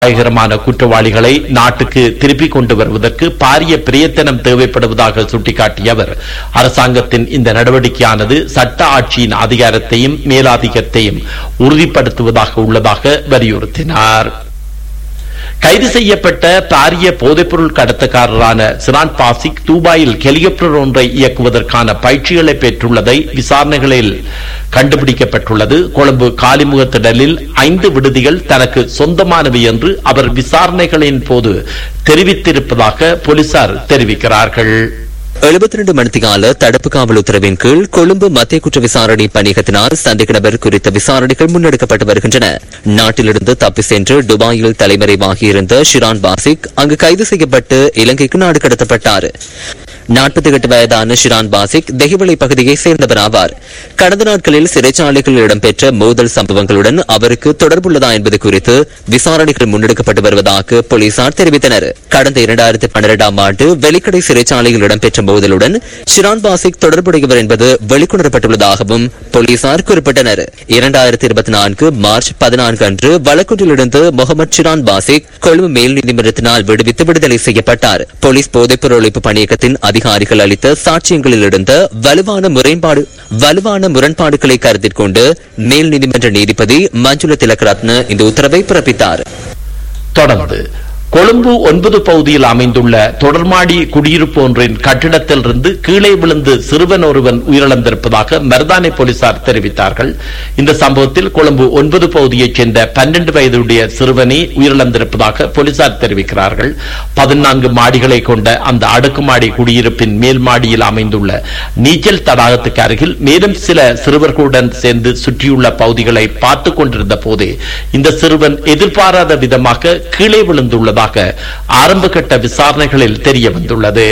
அபாயகரமான குற்றவாளிகளை நாட்டுக்கு திருப்பிக் கொண்டு வருவதற்கு பாரிய பிரயத்தனம் தேவைப்படுவதாக சுட்டிக்காட்டிய அவர் அரசாங்கத்தின் இந்த நடவடிக்கையானது சட்ட ஆட்சியின் அதிகாரத்தையும் மேலாதிக்கத்தையும் உறுதிப்படுத்துவதாக உள்ளதாக வலியுறுத்தினார் கைது செய்யப்பட்ட பாரிய போதைப்பொருள் கடத்தக்காரரான சிரான் பாசிக் துபாயில் ஹெலிகாப்டர் ஒன்றை இயக்குவதற்கான பயிற்சிகளை பெற்றுள்ளதை விசாரணைகளில் கண்டுபிடிக்கப்பட்டுள்ளது கொழும்பு காலிமுகத்திடலில் ஐந்து விடுதிகள் தனக்கு சொந்தமானவை என்று அவர் விசாரணைகளின் போது தெரிவித்திருப்பதாக போலீசார் தெரிவிக்கிறார்கள் எழுபத்தி ரெண்டு மணித்தியால தடுப்பு காவல் உத்தரவின் கீழ் கொழும்பு மத்திய குற்ற விசாரணை பணியகத்தினால் சந்தேக நபர் குறித்த விசாரணைகள் முன்னெடுக்கப்பட்டு வருகின்றன நாட்டிலிருந்து தப்பி சென்று துபாயில் தலைமறைவாகியிருந்த ஷிரான் பாசிக் அங்கு கைது செய்யப்பட்டு இலங்கைக்கு நாடு கடத்தப்பட்டார் நாற்பத்தி எட்டு வயதான ஷிரான் பாசிக் தெஹிவளை பகுதியை சேர்ந்தவர் ஆவார் கடந்த நாட்களில் சிறைச்சாலைகளில் இடம்பெற்ற மோதல் சம்பவங்களுடன் அவருக்கு தொடர்புள்ளதா என்பது குறித்து விசாரணைகள் முன்னெடுக்கப்பட்டு வருவதாக போலீசார் தெரிவித்தனர் கடந்த இரண்டாயிரத்தி பன்னிரெண்டாம் ஆண்டு வெலிக்கடை சிறைச்சாலையில் இடம்பெற்ற மோதலுடன் ஷிரான் பாசிக் தொடர்புடையவர் என்பது வெளிக்கொணரப்பட்டுள்ளதாகவும் போலீசார் குறிப்பிட்டனர் இரண்டாயிரத்தி இருபத்தி நான்கு மார்ச் பதினான்கு அன்று வழக்கொன்றிலிருந்து முகமது ஷிரான் பாசிக் கொழும்பு மேல் நீதிமன்றத்தினால் விடுவித்து விடுதலை செய்யப்பட்டார் போலீஸ் போதைப்பொருள் ஒழிப்பு பணியகத்தின் அதிகாரிகள் அளித்த சாட்சியங்களில் இருந்த வலுவான முறைப்பாடு வலுவான முரண்பாடுகளை கருத்தில் கொண்டு மேல் நீதிமன்ற நீதிபதி மஞ்சுள திலகரத்ன இந்த உத்தரவை பிறப்பித்தார் தொடர்ந்து கொழும்பு ஒன்பது பகுதியில் அமைந்துள்ள தொடர்மாடி குடியிருப்பு ஒன்றின் கட்டிடத்திலிருந்து கீழே விழுந்து சிறுவன் ஒருவன் உயிரிழந்திருப்பதாக மருதானை போலீசார் தெரிவித்தார்கள் இந்த சம்பவத்தில் கொழும்பு ஒன்பது பகுதியைச் சேர்ந்த பன்னெண்டு வயதுடைய சிறுவனே உயிரிழந்திருப்பதாக போலீசார் தெரிவிக்கிறார்கள் பதினான்கு மாடிகளை கொண்ட அந்த அடுக்குமாடி குடியிருப்பின் மேல் மாடியில் அமைந்துள்ள நீச்சல் தடாகத்துக்கு அருகில் மேலும் சில சிறுவர்களுடன் சேர்ந்து சுற்றியுள்ள பகுதிகளை பார்த்துக் கொண்டிருந்த போதே இந்த சிறுவன் எதிர்பாராத விதமாக கீழே விழுந்துள்ளதாக ஆரம்பகட்ட விசாரணைகளில் தெரிய வந்துள்ளது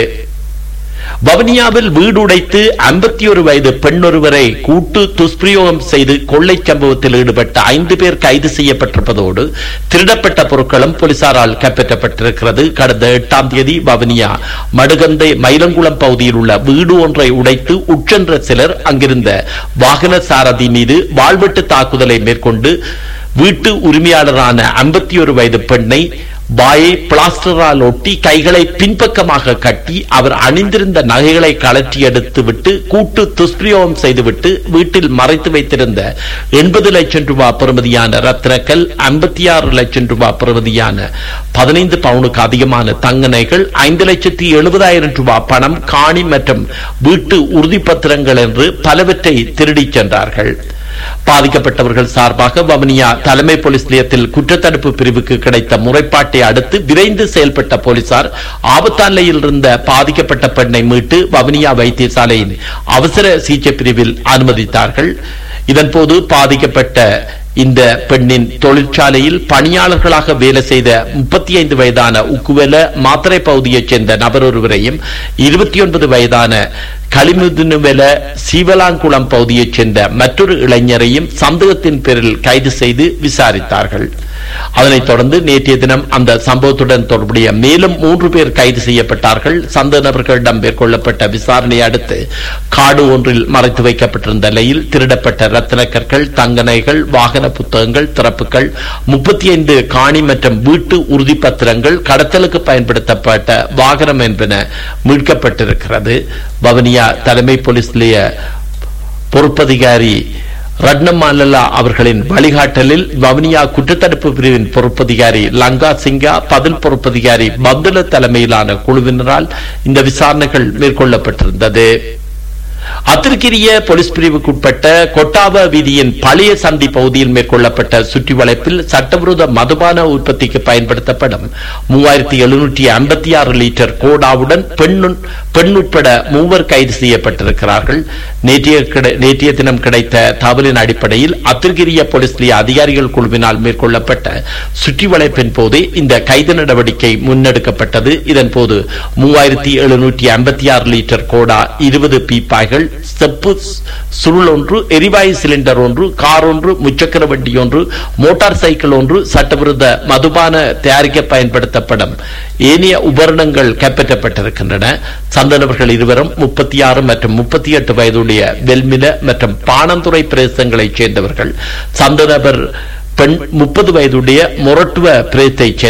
வவுனியாவில் வீடு உடைத்து ஐம்பத்தி ஒரு வயது பெண்ணொருவரை கூட்டு துஷ்பிரயோகம் செய்து கொள்ளை சம்பவத்தில் ஈடுபட்ட ஐந்து பேர் கைது செய்யப்பட்டிருப்பதோடு திருடப்பட்ட பொருட்களும் போலீசாரால் கைப்பற்றப்பட்டிருக்கிறது கடந்த எட்டாம் தேதி வவுனியா மடுகந்தை மயிலங்குளம் பகுதியில் உள்ள வீடு ஒன்றை உடைத்து உட்சென்ற சிலர் அங்கிருந்த வாகன சாரதி மீது வாழ்வெட்டு தாக்குதலை மேற்கொண்டு வீட்டு உரிமையாளரான ஐம்பத்தி ஒரு வயது பெண்ணை வாயை பிளாஸ்டரால் ஒட்டி கைகளை பின்பக்கமாக கட்டி அவர் அணிந்திருந்த நகைகளை கலற்றி எடுத்து விட்டு கூட்டு துஷ்பிரயோகம் செய்துவிட்டு வீட்டில் மறைத்து வைத்திருந்த எண்பது லட்சம் ரூபாய் பெறுமதியான ரத்னக்கல் ஐம்பத்தி ஆறு லட்சம் ரூபாய் பெறுமதியான பதினைந்து பவுனுக்கு அதிகமான தங்க நகைகள் ஐந்து லட்சத்தி எழுபதாயிரம் ரூபாய் பணம் காணி மற்றும் வீட்டு உறுதிப்பத்திரங்கள் என்று பலவற்றை திருடிச் சென்றார்கள் பாதிக்கப்பட்டவர்கள் சார்பாக வவுனியா தலைமை போலீஸ் நிலையத்தில் குற்றத்தடுப்பு பிரிவுக்கு கிடைத்த முறைப்பாட்டை அடுத்து விரைந்து செயல்பட்ட போலீசார் ஆபத்தான நிலையில் இருந்த பாதிக்கப்பட்ட பெண்ணை மீட்டு வவுனியா வைத்தியசாலையின் அவசர சிகிச்சை பிரிவில் அனுமதித்தார்கள் இதன்போது பாதிக்கப்பட்ட இந்த பெண்ணின் தொழிற்சாலையில் பணியாளர்களாக வேலை செய்த முப்பத்தி ஐந்து வயதான உக்குவெல மாத்திரை பகுதியைச் சேர்ந்த நபர் ஒருவரையும் இருபத்தி ஒன்பது வயதான களிமுதுனுவெல சீவலாங்குளம் பகுதியைச் சேர்ந்த மற்றொரு இளைஞரையும் சந்தேகத்தின் பேரில் கைது செய்து விசாரித்தார்கள் அதனைத் தொடர்ந்து நேற்றைய தினம் அந்த சம்பவத்துடன் தொடர்புடைய மேலும் மூன்று பேர் கைது செய்யப்பட்டார்கள் சந்தேக நபர்களிடம் மேற்கொள்ளப்பட்ட விசாரணையை அடுத்து காடு ஒன்றில் மறைத்து வைக்கப்பட்டிருந்த நிலையில் திருடப்பட்ட ரத்தின கற்கள் தங்க நகைகள் வாகன புத்தகங்கள் திறப்புகள் முப்பத்தி ஐந்து காணி மற்றும் வீட்டு உறுதிப்பத்திரங்கள் கடத்தலுக்கு பயன்படுத்தப்பட்ட வாகனம் என்பன மீட்கப்பட்டிருக்கிறது வவுனியா தலைமை போலீஸ் நிலைய பொறுப்பதிகாரி ரட்னமாலல்லா அவர்களின் வழிகாட்டலில் வவுனியா குற்றத்தடுப்பு பிரிவின் பொறுப்பதிகாரி லங்கா சிங்கா பதில் பொறுப்பதிகாரி பந்துல தலைமையிலான குழுவினரால் இந்த விசாரணைகள் மேற்கொள்ளப்பட்டிருந்தது அத்திருக்கிரிய போலீஸ் பிரிவுக்குட்பட்ட கொட்டாவ வீதியின் பழைய சந்தி பகுதியில் மேற்கொள்ளப்பட்ட சுற்றி வளைப்பில் சட்டவிரோத மதுபான உற்பத்திக்கு பயன்படுத்தப்படும் மூவாயிரத்தி எழுநூற்றி ஐம்பத்தி ஆறு லிட்டர் கோடாவுடன் பெண் பெண் உட்பட மூவர் கைது செய்யப்பட்டிருக்கிறார்கள் நேற்றைய கிடை- நேற்றைய தினம் கிடைத்த தகவலின் அடிப்படையில் அத்திருக்கிரிய போலீஸ் நிலைய அதிகாரிகள் குழுவினால் மேற்கொள்ளப்பட்ட சுற்றி வளைப்பின் போதே இந்த கைது நடவடிக்கை முன்னெடுக்கப்பட்டது இதன் போது மூவாயிரத்தி எழுநூற்றி ஐம்பத்தி ஆறு லிட்டர் கோடா இருபது பீப்பாய்கள் செப்பு சுருள் ஒன்று எரிவாயு சிலிண்டர் ஒன்று கார் ஒன்று முச்சக்கர வண்டி ஒன்று மோட்டார் சைக்கிள் ஒன்று சட்டவிரோத மதுபான தயாரிக்க பயன்படுத்தப்படும் ஏனைய உபகரணங்கள் கைப்பற்றப்பட்டிருக்கின்றன சந்தனவர்கள் இருவரும் முப்பத்தி ஆறு மற்றும் முப்பத்தி எட்டு வயதுடைய வெல்மில மற்றும் பாணந்துறை பிரதேசங்களைச் சேர்ந்தவர்கள் சந்தனபர் பெண் முப்பது வயதுடைய மொரட்டுவ பிரேத்தைச்